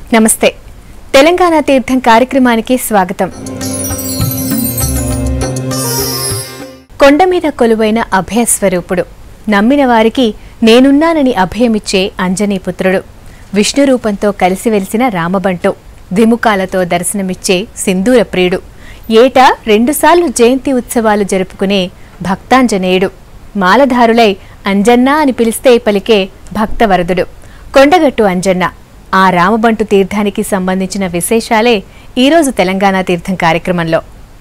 నమస్తే తెలంగాణ తీర్థం కార్యక్రమానికి స్వాగతం కొండ మీద కొలువైన అభయస్వరూపుడు నమ్మిన వారికి నేనున్నానని అభయమిచ్చే అంజనీపుత్రుడు విష్ణు రూపంతో కలిసి వెలిసిన రామబంటు దిముకాలతో దర్శనమిచ్చే సింధూర ప్రియుడు ఏటా రెండుసార్లు జయంతి ఉత్సవాలు జరుపుకునే భక్తాంజనేయుడు మాలధారులై అంజన్న అని పిలిస్తే పలికే భక్తవరదుడు కొండగట్టు అంజన్న ఆ రామబంటు తీర్థానికి సంబంధించిన విశేషాలే ఈరోజు తెలంగాణ తీర్థం కార్యక్రమంలో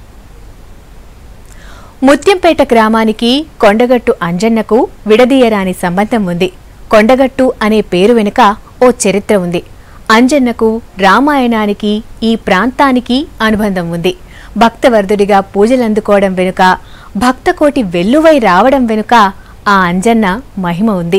ముత్యంపేట గ్రామానికి కొండగట్టు అంజన్నకు విడదీయరాని సంబంధం ఉంది కొండగట్టు అనే పేరు వెనుక ఓ చరిత్ర ఉంది అంజన్నకు రామాయణానికి ఈ ప్రాంతానికి అనుబంధం ఉంది భక్తవర్ధుడిగా పూజలందుకోవడం వెనుక భక్తకోటి వెల్లువై రావడం వెనుక ఆ అంజన్న మహిమ ఉంది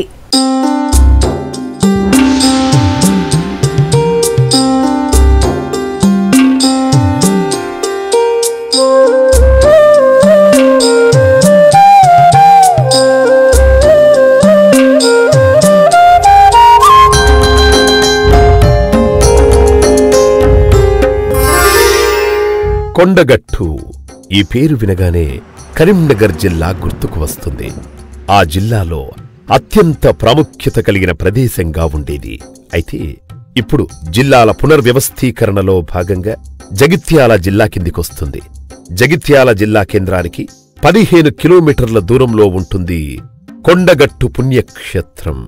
కొండగట్టు ఈ పేరు వినగానే కరీంనగర్ జిల్లా గుర్తుకు వస్తుంది ఆ జిల్లాలో అత్యంత ప్రాముఖ్యత కలిగిన ప్రదేశంగా ఉండేది అయితే ఇప్పుడు జిల్లాల పునర్వ్యవస్థీకరణలో భాగంగా జగిత్యాల జిల్లా కిందికొస్తుంది జగిత్యాల జిల్లా కేంద్రానికి పదిహేను కిలోమీటర్ల దూరంలో ఉంటుంది కొండగట్టు పుణ్యక్షేత్రం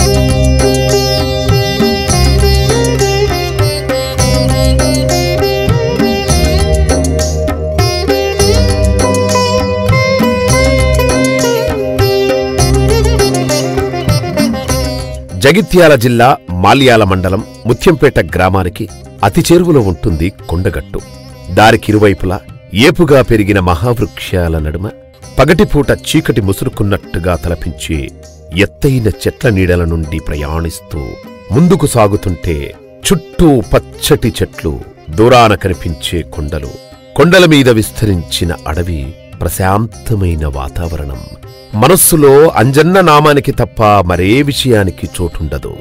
జగిత్యాల జిల్లా మాల్యాల మండలం ముత్యంపేట గ్రామానికి అతి చేరువలో ఉంటుంది కొండగట్టు దారికి ఇరువైపులా ఏపుగా పెరిగిన మహావృక్షాల నడుమ పగటిపూట చీకటి ముసురుకున్నట్టుగా తలపించే ఎత్తైన చెట్ల నీడల నుండి ప్రయాణిస్తూ ముందుకు సాగుతుంటే చుట్టూ పచ్చటి చెట్లు దూరాన కనిపించే కొండలు కొండల మీద విస్తరించిన అడవి ప్రశాంతమైన వాతావరణం మనస్సులో అంజన్న నామానికి తప్ప మరే విషయానికి చోటుండదు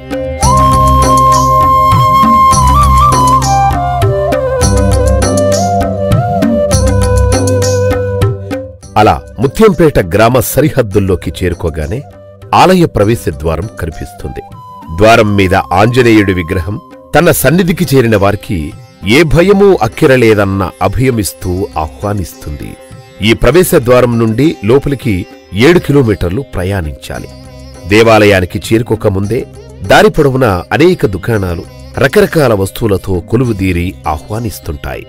అలా ముత్యంపేట గ్రామ సరిహద్దుల్లోకి చేరుకోగానే ఆలయ ప్రవేశ ద్వారం కనిపిస్తుంది ద్వారం మీద ఆంజనేయుడి విగ్రహం తన సన్నిధికి చేరిన వారికి ఏ భయమూ అక్కిరలేదన్న అభయమిస్తూ ఆహ్వానిస్తుంది ఈ ప్రవేశ ద్వారం నుండి లోపలికి ఏడు కిలోమీటర్లు ప్రయాణించాలి దేవాలయానికి చేరుకోకముందే దారి పొడవునా అనేక దుకాణాలు రకరకాల వస్తువులతో కొలువుదీరి ఆహ్వానిస్తుంటాయి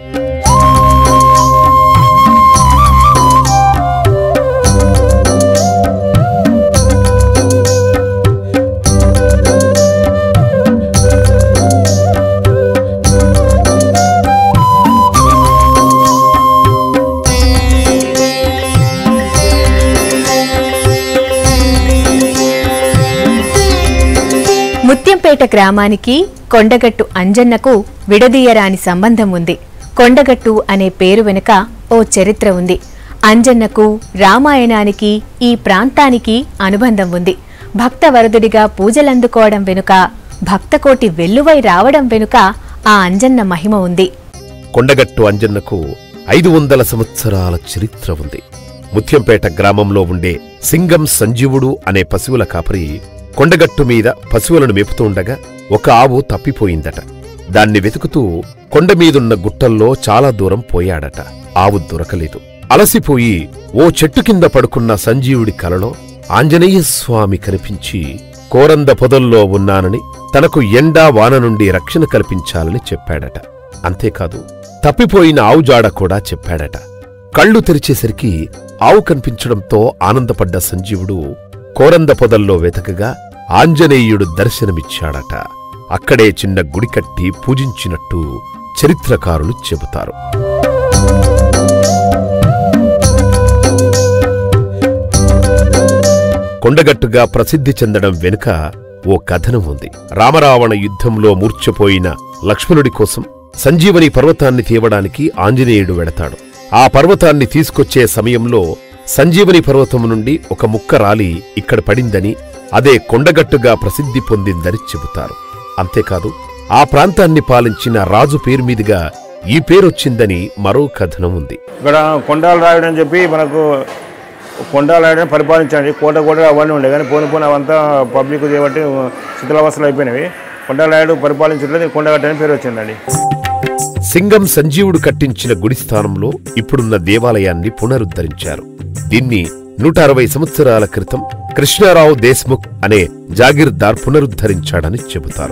ముత్యంపేట గ్రామానికి కొండగట్టు అంజన్నకు విడదీయరాని సంబంధం ఉంది కొండగట్టు అనే పేరు వెనుక ఓ చరిత్ర ఉంది అంజన్నకు రామాయణానికి ఈ ప్రాంతానికి అనుబంధం ఉంది భక్తవరదుడిగా పూజలందుకోవడం వెనుక భక్తకోటి వెల్లువై రావడం వెనుక ఆ అంజన్న మహిమ ఉంది కొండగట్టు అంజన్నకు ఐదు వందల సంవత్సరాల చరిత్ర ఉంది ముత్యంపేట గ్రామంలో ఉండే సింగం సంజీవుడు అనే పశువుల కాపరి కొండగట్టు మీద పశువులను మేపుతూ ఉండగా ఒక ఆవు తప్పిపోయిందట దాన్ని వెతుకుతూ కొండ మీదున్న గుట్టల్లో చాలా దూరం పోయాడట ఆవు దొరకలేదు అలసిపోయి ఓ చెట్టు కింద పడుకున్న సంజీవుడి కలలో ఆంజనేయ స్వామి కనిపించి కోరంద పొదల్లో ఉన్నానని తనకు ఎండా వాన నుండి రక్షణ కల్పించాలని చెప్పాడట అంతేకాదు తప్పిపోయిన ఆవు జాడ కూడా చెప్పాడట కళ్ళు తెరిచేసరికి ఆవు కనిపించడంతో ఆనందపడ్డ సంజీవుడు కోరంద పొదల్లో వెతకగా ఆంజనేయుడు దర్శనమిచ్చాడట అక్కడే చిన్న గుడి కట్టి పూజించినట్టు చరిత్రకారులు చెబుతారు కొండగట్టుగా ప్రసిద్ధి చెందడం వెనుక ఓ కథనం ఉంది రామరావణ యుద్ధంలో మూర్ఛపోయిన లక్ష్మణుడి కోసం సంజీవని పర్వతాన్ని తీయడానికి ఆంజనేయుడు వెడతాడు ఆ పర్వతాన్ని తీసుకొచ్చే సమయంలో సంజీవని పర్వతం నుండి ఒక ముక్క రాలి ఇక్కడ పడిందని అదే కొండగట్టుగా ప్రసిద్ధి పొందిందని చెబుతారు అంతేకాదు ఆ ప్రాంతాన్ని పాలించిన రాజు పేరు మీదుగా ఈ పేరొచ్చిందని మరో కథనం ఉంది ఇక్కడ కొండాలు రాయుడు అని చెప్పి మనకు కొండాలు రాయుడు అని పరిపాలించండి కోట కోట అవన్నీ ఉండే కానీ పోను పోను అవంతా పబ్లిక్ చేయబట్టి శిథిలావస్థలు అయిపోయినవి కొండాలు రాయుడు పరిపాలించట్లేదు కొండగట్ట అని పేరు వచ్చిందండి సింగం సంజీవుడు కట్టించిన గుడి స్థానంలో ఇప్పుడున్న దేవాలయాన్ని పునరుద్ధరించారు దీన్ని నూట అరవై సంవత్సరాల క్రితం కృష్ణారావు దేశ్ముఖ్ అనే జాగీర్దార్ పునరుద్ధరించాడని చెబుతారు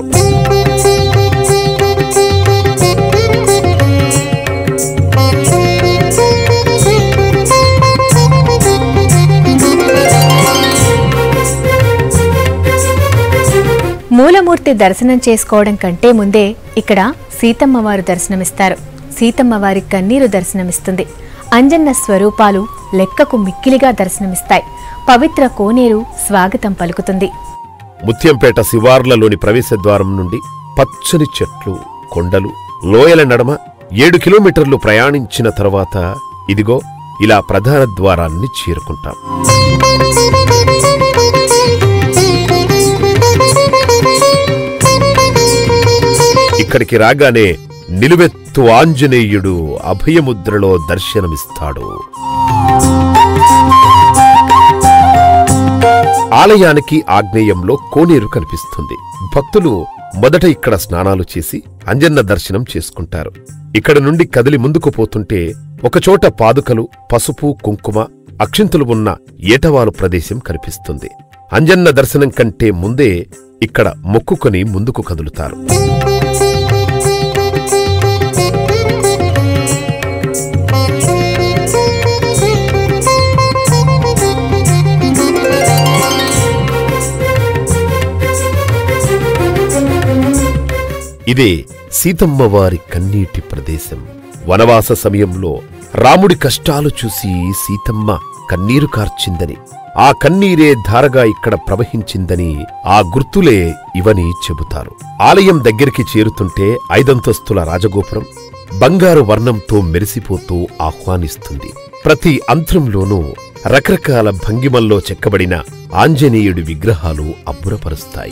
మూలమూర్తి దర్శనం చేసుకోవడం కంటే ముందే ఇక్కడ సీతమ్మ వారు దర్శనమిస్తారు సీతమ్మ వారి కన్నీరు దర్శనమిస్తుంది అంజన్న స్వరూపాలు లెక్కకు మిక్కిలిగా దర్శనమిస్తాయి పవిత్ర కోనేరు స్వాగతం పలుకుతుంది ముత్యంపేట శివార్లలోని ప్రవేశద్వారం నుండి పచ్చని చెట్లు కొండలు లోయల నడమ ఏడు కిలోమీటర్లు ప్రయాణించిన తర్వాత ఇదిగో ఇలా ప్రధాన ద్వారాన్ని చేరుకుంటాం ఇక్కడికి రాగానే నిలువెత్తు ఆంజనేయుడు అభయముద్రలో దర్శనమిస్తాడు ఆలయానికి ఆగ్నేయంలో కోనేరు కనిపిస్తుంది భక్తులు మొదట ఇక్కడ స్నానాలు చేసి అంజన్న దర్శనం చేసుకుంటారు ఇక్కడ నుండి కదిలి ముందుకు పోతుంటే ఒకచోట పాదుకలు పసుపు కుంకుమ అక్షింతలు ఉన్న ఏటవాలు ప్రదేశం కనిపిస్తుంది అంజన్న దర్శనం కంటే ముందే ఇక్కడ మొక్కుకొని ముందుకు కదులుతారు ఇదే సీతమ్మ వారి కన్నీటి ప్రదేశం వనవాస సమయంలో రాముడి కష్టాలు చూసి సీతమ్మ కన్నీరు కార్చిందని ఆ కన్నీరే ధారగా ఇక్కడ ప్రవహించిందని ఆ గుర్తులే ఇవని చెబుతారు ఆలయం దగ్గరికి చేరుతుంటే ఐదంతస్తుల రాజగోపురం బంగారు వర్ణంతో మెరిసిపోతూ ఆహ్వానిస్తుంది ప్రతి అంత్రంలోనూ రకరకాల భంగిమల్లో చెక్కబడిన ఆంజనేయుడి విగ్రహాలు అబ్బురపరుస్తాయి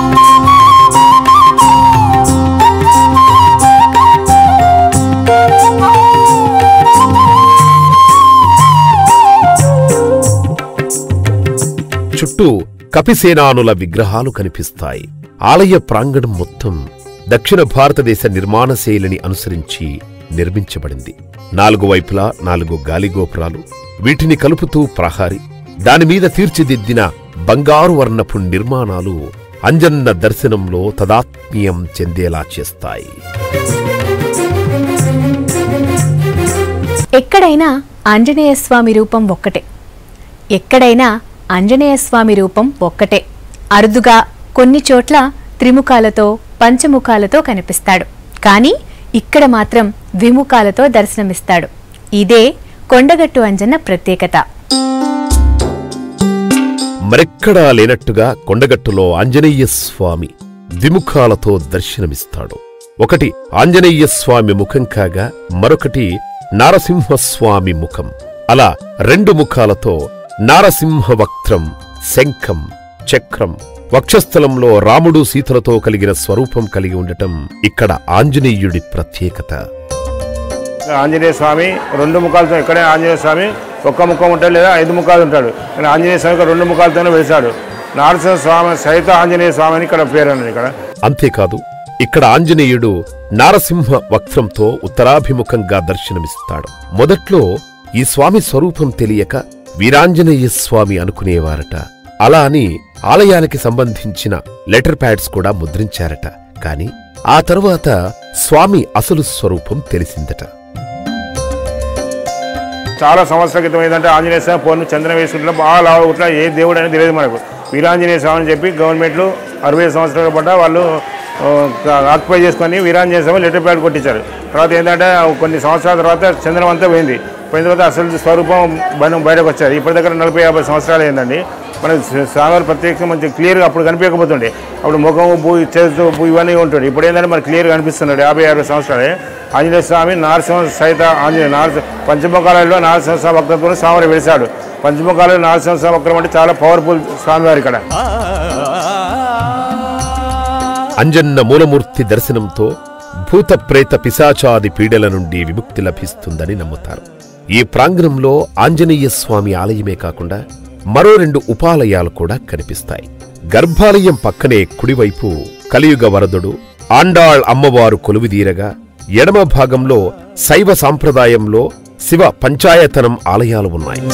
చుట్టూ కపిసేనానుల విగ్రహాలు కనిపిస్తాయి ఆలయ ప్రాంగణం మొత్తం దక్షిణ భారతదేశ నిర్మాణ శైలిని అనుసరించి నిర్మించబడింది నాలుగు వైపులా నాలుగు గాలిగోపురాలు వీటిని కలుపుతూ ప్రహారి దానిమీద తీర్చిదిద్దిన బంగారు వర్ణపు నిర్మాణాలు అంజన్న దర్శనంలో తదాత్మీయం చెందేలా చేస్తాయి ఎక్కడైనా ఆంజనేయ స్వామి రూపం ఒక్కటే ఎక్కడైనా ఆంజనేయ స్వామి రూపం ఒక్కటే అరుదుగా కొన్ని చోట్ల త్రిముఖాలతో పంచముఖాలతో కనిపిస్తాడు కానీ ఇక్కడ మాత్రం ద్విముఖాలతో దర్శనమిస్తాడు ఇదే కొండగట్టు అంజన్న ప్రత్యేకత మరెక్కడా లేనట్టుగా కొండగట్టులో ఆంజనేయ స్వామి ద్విముఖాలతో దర్శనమిస్తాడు ఒకటి ఆంజనేయ స్వామి ముఖం కాగా మరొకటి నారసింహస్వామి ముఖం అలా రెండు ముఖాలతో నారసింహ వక్త్రం శంఖం చక్రం వక్షస్థలంలో రాముడు సీతలతో కలిగిన స్వరూపం కలిగి ఉండటం ఇక్కడ ఆంజనేయుడి ప్రత్యేకత ఆంజనేయ స్వామి రెండు ముఖాలతో ఇక్కడే ఆంజనేయ స్వామి ఒక్క ముఖం ఉంటాడు లేదా ఐదు ముఖాలు ఉంటాడు కానీ ఆంజనేయ స్వామికి రెండు ముఖాలతోనే వెలిసాడు నారసింహ స్వామి సహిత ఆంజనేయ స్వామి అని ఇక్కడ పేరు అన్నది ఇక్కడ అంతేకాదు ఇక్కడ ఆంజనేయుడు నారసింహ వక్త్రంతో ఉత్తరాభిముఖంగా దర్శనమిస్తాడు మొదట్లో ఈ స్వామి స్వరూపం తెలియక వీరాంజనేయ స్వామి అనుకునేవారట అలా అని ఆలయానికి సంబంధించిన లెటర్ ప్యాడ్స్ కూడా ముద్రించారట కాని ఆ తరువాత స్వామి అసలు స్వరూపం తెలిసిందట చాలా సంవత్సరాల క్రితం ఏంటంటే ఆంజనేయ స్వామి పొన్ను చంద్రం వేసుకుంటే బాగా లావు ఇట్లా ఏ దేవుడు అనేది తెలియదు మనకు వీరాంజనేయ స్వామి అని చెప్పి గవర్నమెంట్లు అరవై సంవత్సరాల పడ్డ వాళ్ళు ఆక్యుపై చేసుకొని వీరాంజనేయ స్వామి లెటర్ ప్యాడ్ కొట్టించారు తర్వాత ఏంటంటే కొన్ని సంవత్సరాల తర్వాత చంద్రం అంతా పోయింది పోయిన తర్వాత అసలు స్వరూపం బయట బయటకు వచ్చారు ఇప్పటి దగ్గర నలభై యాభై సంవత్సరాలు ఏందండి మన స్వామివారి ప్రత్యేకంగా మంచి క్లియర్గా అప్పుడు కనిపించకపోతుండే అప్పుడు ముఖం భూ చేస్తూ భూ ఇవన్నీ ఉంటుండే ఇప్పుడు ఏంటంటే మనకు క్లియర్గా కనిపిస్తున్నాడు యాభై అరవై సంవత్సరాలే ఆంజనేయ స్వామి నరసింహ సహిత ఆంజనేయ నారసింహ పంచముఖాలలో నరసింహ స్వామి భక్తులతో స్వామి వెలిశాడు పంచముఖాలలో నరసింహ స్వామి భక్తులు అంటే చాలా పవర్ఫుల్ స్వామివారు ఇక్కడ అంజన్న మూలమూర్తి దర్శనంతో భూత ప్రేత పిశాచాది పీడల నుండి విముక్తి లభిస్తుందని నమ్ముతారు ఈ ప్రాంగణంలో ఆంజనేయ స్వామి ఆలయమే కాకుండా మరో రెండు ఉపాలయాలు కూడా కనిపిస్తాయి గర్భాలయం పక్కనే కుడివైపు కలియుగ వరదుడు ఆండాళ్ అమ్మవారు కొలువుదీరగా ఎడమ భాగంలో శైవ సాంప్రదాయంలో శివ పంచాయతనం ఆలయాలు ఉన్నాయి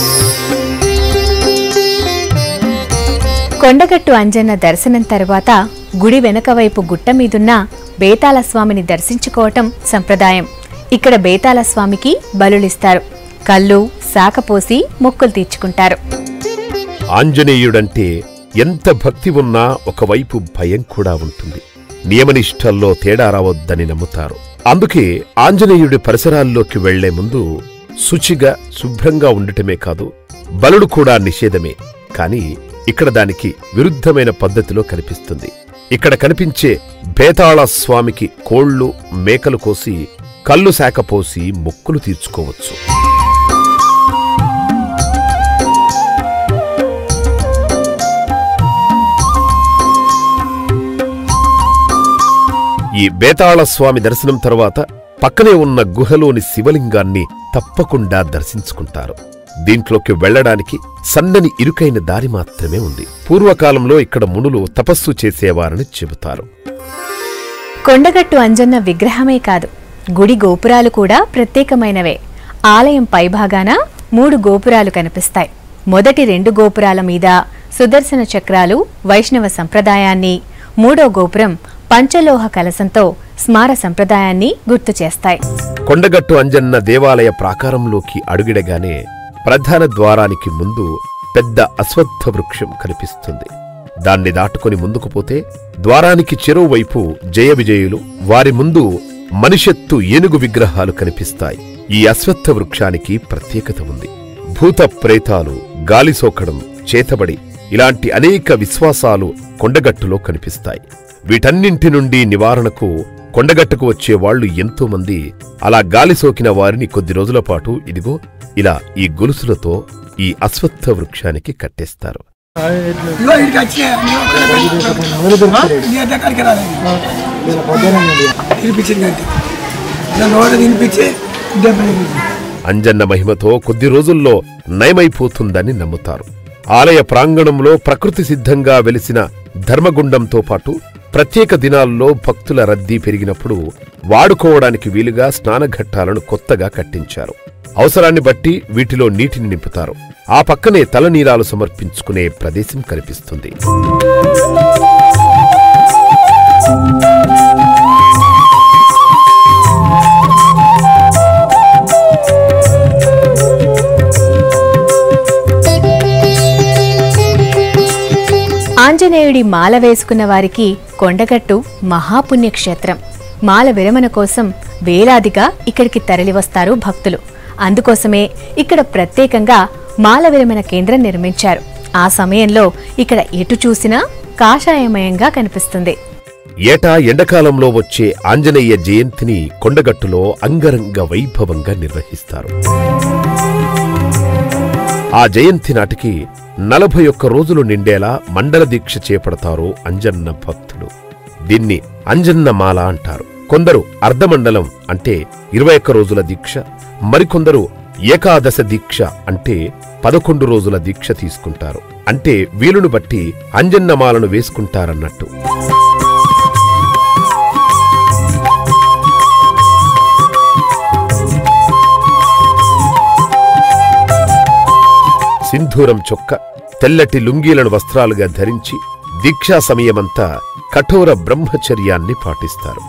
కొండగట్టు అంజన్న దర్శనం తర్వాత గుడి వెనక వైపు గుట్ట మీదున్న బేతాళ స్వామిని దర్శించుకోవటం సంప్రదాయం ఇక్కడ బేతాళ స్వామికి బలులిస్తారు కళ్ళు శాకపోసి మొక్కులు తీర్చుకుంటారు ఆంజనేయుడంటే ఎంత భక్తి ఉన్నా ఒకవైపు భయం కూడా ఉంటుంది నియమనిష్టల్లో తేడా రావద్దని నమ్ముతారు అందుకే ఆంజనేయుడి పరిసరాల్లోకి వెళ్లే ముందు శుచిగా శుభ్రంగా ఉండటమే కాదు బలుడు కూడా నిషేధమే కాని ఇక్కడ దానికి విరుద్ధమైన పద్ధతిలో కనిపిస్తుంది ఇక్కడ కనిపించే బేతాళ స్వామికి కోళ్లు మేకలు కోసి కళ్ళు శాకపోసి మొక్కులు తీర్చుకోవచ్చు ఈ బేతాళ స్వామి దర్శనం తర్వాత పక్కనే ఉన్న గుహలోని శివలింగాన్ని తప్పకుండా దర్శించుకుంటారు దీంట్లోకి వెళ్ళడానికి సన్నని ఇరుకైన దారి మాత్రమే ఉంది పూర్వకాలంలో ఇక్కడ మునులు తపస్సు చేసేవారని చెబుతారు కొండగట్టు అంజన్న విగ్రహమే కాదు గుడి గోపురాలు కూడా ప్రత్యేకమైనవే ఆలయం పైభాగాన మూడు గోపురాలు కనిపిస్తాయి మొదటి రెండు గోపురాల మీద సుదర్శన చక్రాలు వైష్ణవ సంప్రదాయాన్ని మూడో గోపురం పంచలోహ కలశంతో స్మార సంప్రదాయాన్ని గుర్తు చేస్తాయి కొండగట్టు అంజన్న దేవాలయ ప్రాకారంలోకి అడుగిడగానే ప్రధాన ద్వారానికి ముందు పెద్ద అశ్వత్థ వృక్షం కనిపిస్తుంది దాన్ని దాటుకొని ముందుకు పోతే ద్వారానికి చెరువువైపు జయ విజయులు వారి ముందు మనిషెత్తు ఏనుగు విగ్రహాలు కనిపిస్తాయి ఈ అశ్వత్థ వృక్షానికి ప్రత్యేకత ఉంది భూత ప్రేతాలు గాలి సోకడం చేతబడి ఇలాంటి అనేక విశ్వాసాలు కొండగట్టులో కనిపిస్తాయి వీటన్నింటి నుండి నివారణకు కొండగట్టుకు వచ్చే వాళ్ళు ఎంతో మంది అలా గాలి సోకిన వారిని కొద్ది రోజుల పాటు ఇదిగో ఇలా ఈ గొలుసులతో ఈ అశ్వత్థ వృక్షానికి కట్టేస్తారు ఇదిగో ఇక్కడికి వచ్చి నీ అడ్డ కాడికి రాలేదు తినిపించింది అంతే ఇలా నోట తినిపించి దెబ్బ తినిపించింది అంజన్న మహిమతో కొద్ది రోజుల్లో నయమైపోతుందని నమ్ముతారు ఆలయ ప్రాంగణంలో ప్రకృతి సిద్ధంగా వెలిసిన ధర్మగుండంతో పాటు ప్రత్యేక దినాల్లో భక్తుల రద్దీ పెరిగినప్పుడు వాడుకోవడానికి వీలుగా స్నానఘట్టాలను కొత్తగా కట్టించారు అవసరాన్ని బట్టి వీటిలో నీటిని నింపుతారు ఆ పక్కనే తలనీలాలు సమర్పించుకునే ప్రదేశం కనిపిస్తుంది ఆంజనేయుడి మాల వేసుకున్న వారికి కొండగట్టు మహాపుణ్యక్షేత్రం మాల విరమణ కోసం వేలాదిగా ఇక్కడికి తరలివస్తారు భక్తులు అందుకోసమే ఇక్కడ ప్రత్యేకంగా మాల విరమణ కేంద్రం నిర్మించారు ఆ సమయంలో ఇక్కడ ఎటు చూసినా కాషాయమయంగా కనిపిస్తుంది ఏటా ఎండాకాలంలో వచ్చే ఆంజనేయ జయంతిని కొండగట్టులో అంగరంగ వైభవంగా నిర్వహిస్తారు ఆ జయంతి నాటికి నలభై ఒక్క రోజులు నిండేలా మండల దీక్ష చేపడతారు అంజన్న భక్తులు దీన్ని అంజన్న మాల అంటారు కొందరు అర్ధమండలం అంటే ఇరవై ఒక్క రోజుల దీక్ష మరికొందరు ఏకాదశ దీక్ష అంటే పదకొండు రోజుల దీక్ష తీసుకుంటారు అంటే వీలును బట్టి అంజన్న మాలను వేసుకుంటారన్నట్టు సింధూరం చొక్క తెల్లటి లుంగీలను వస్త్రాలుగా ధరించి దీక్షా సమయమంతా కఠోర బ్రహ్మచర్యాన్ని పాటిస్తారు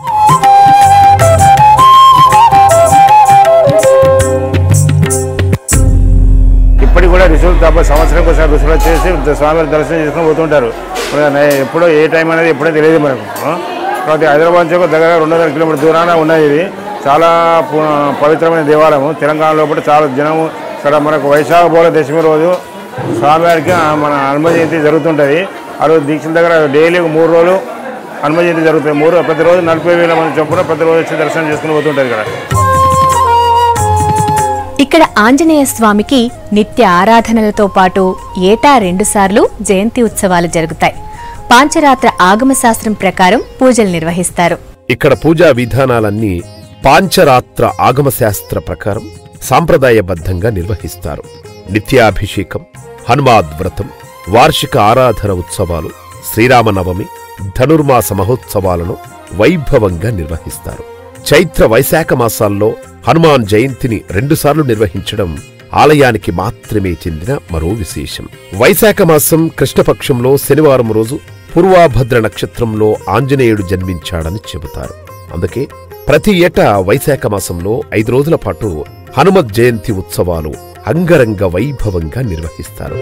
ఇప్పటికి కూడా ఋషులు తప్ప సంవత్సరం ఒకసారి ఋషులు వచ్చేసి స్వామివారి దర్శనం చేసుకుని పోతుంటారు మరి నే- ఎప్పుడో ఏ టైం అనేది ఎప్పుడో తెలియదు మనకు ఆ? కాబట్టి హైదరాబాద్ నుంచి ఒక దగ్గర రెండు వందల కిలోమీటర్ దూరాన ఉన్నది ఇది చాలా పు- పవిత్రమైన దేవాలయము తెలంగాణ లోపల చాలా జనము ఇక్కడ మనకు వైశాఖ బోల దశమి రోజు స్వామివారికి ఆ మన హనుమ జయంతి జరుగుతుంటుంది ఆ రోజు దీక్షల దగ్గర డైలీ మూడు రోజులు హనుమ జయంతి జరుగుతుంది మూడు ప్రతిరోజు నలభై వేల మంది చొప్పున ప్రతిరోజు వచ్చి దర్శనం చేసుకుని పోతుంటారు ఇక్కడ ఇక్కడ ఆంజనేయ స్వామికి నిత్య ఆరాధనలతో పాటు ఏటా రెండుసార్లు జయంతి ఉత్సవాలు జరుగుతాయి పాంచరాత్ర ఆగమశాస్త్రం ప్రకారం పూజలు నిర్వహిస్తారు ఇక్కడ పూజా విధానాలన్నీ పాంచరాత్ర ఆగమశాస్త్ర ప్రకారం సాంప్రదాయబద్ధంగా నిర్వహిస్తారు నిత్యాభిషేకం హనుమాద్ వ్రతం వార్షిక ఆరాధన ఉత్సవాలు శ్రీరామనవమి ధనుర్మాస మహోత్సవాలను వైభవంగా నిర్వహిస్తారు చైత్ర వైశాఖ మాసాల్లో హనుమాన్ జయంతిని రెండుసార్లు నిర్వహించడం ఆలయానికి మాత్రమే చెందిన మరో విశేషం వైశాఖ మాసం కృష్ణపక్షంలో శనివారం రోజు పూర్వాభద్ర నక్షత్రంలో ఆంజనేయుడు జన్మించాడని చెబుతారు అందుకే ప్రతి ఏటా వైశాఖ మాసంలో ఐదు రోజుల పాటు హనుమత్ జయంతి ఉత్సవాలు అంగరంగ వైభవంగా నిర్వహిస్తారు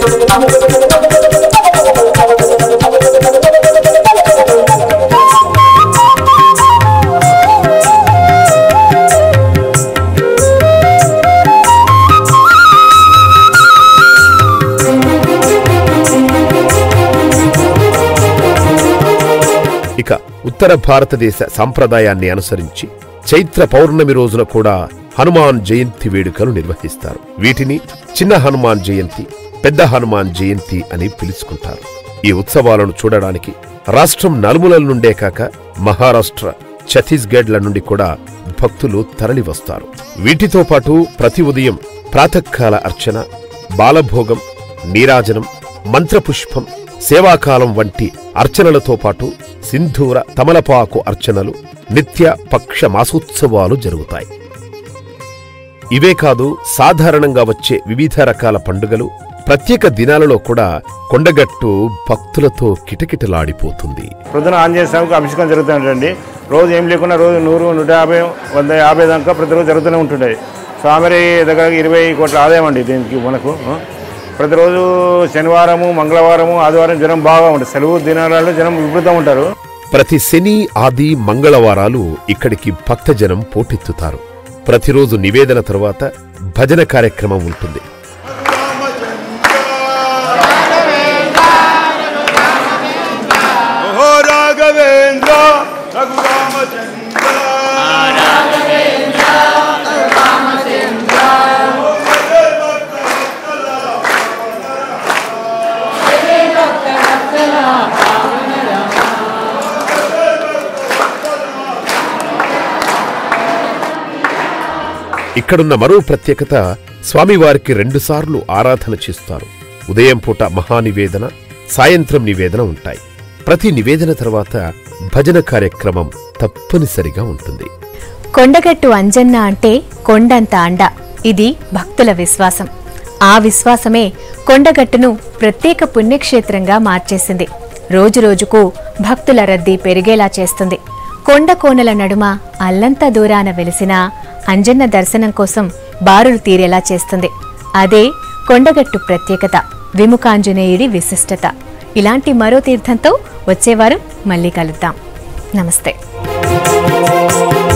ఇక ఉత్తర భారతదేశ సంప్రదాయాన్ని అనుసరించి చైత్ర పౌర్ణమి రోజున కూడా హనుమాన్ జయంతి వేడుకలు నిర్వహిస్తారు వీటిని చిన్న హనుమాన్ జయంతి పెద్ద హనుమాన్ జయంతి అని పిలుచుకుంటారు ఈ ఉత్సవాలను చూడడానికి రాష్ట్రం నలుమూలల నుండే కాక మహారాష్ట్ర ఛత్తీస్గఢ్ల నుండి కూడా భక్తులు తరలివస్తారు వీటితో పాటు ప్రతి ఉదయం ప్రాతకాల అర్చన బాలభోగం నీరాజనం మంత్రపుష్పం సేవాకాలం వంటి అర్చనలతో పాటు సింధూర తమలపాకు అర్చనలు నిత్య పక్ష మాసోత్సవాలు జరుగుతాయి ఇవే కాదు సాధారణంగా వచ్చే వివిధ రకాల పండుగలు ప్రత్యేక దినాలలో కూడా కొండగట్టు భక్తులతో కిటకిటలాడిపోతుంది ప్రొద్దున ఆంజనేయ స్వామికి అభిషేకం జరుగుతుందండి రోజు ఏం లేకుండా రోజు నూరు నూట యాభై వంద యాభై దాకా ప్రతిరోజు జరుగుతూనే ఉంటుంటాయి స్వామి దగ్గర ఇరవై కోట్ల ఆదాయం అండి దీనికి మనకు ఆ. ప్రతిరోజు శనివారము మంగళవారము ఆదివారం జనం బాగా ఉంటుంది సెలవు దినాలలో జనం విపరీతం ఉంటారు ప్రతి శని ఆది మంగళవారాలు ఇక్కడికి భక్తజనం పోటెత్తుతారు ప్రతిరోజు నివేదన తరువాత భజన కార్యక్రమం ఉంటుంది ఓ రాఘవేంద్ర రఘురామచంద్ర ఇక్కడున్న మరో ప్రత్యేకత స్వామివారికి రెండుసార్లు ఆరాధన చేస్తారు ఉదయం పూట మహానివేదన సాయంత్రం నివేదన ఉంటాయి ప్రతి నివేదన తర్వాత భజన కార్యక్రమం తప్పనిసరిగా ఉంటుంది కొండగట్టు అంజన్న అంటే కొండంత అండ ఇది భక్తుల విశ్వాసం ఆ విశ్వాసమే కొండగట్టును ప్రత్యేక పుణ్యక్షేత్రంగా మార్చేసింది రోజురోజుకు భక్తుల రద్దీ పెరిగేలా చేస్తుంది కొండ కోనల నడుమ అల్లంత దూరాన వెలిసిన అంజన్న దర్శనం కోసం బారులు తీరేలా చేస్తుంది అదే కొండగట్టు ప్రత్యేకత విముఖాంజనేయుడి విశిష్టత ఇలాంటి మరో తీర్థంతో వచ్చేవారం మళ్ళీ కలుద్దాం నమస్తే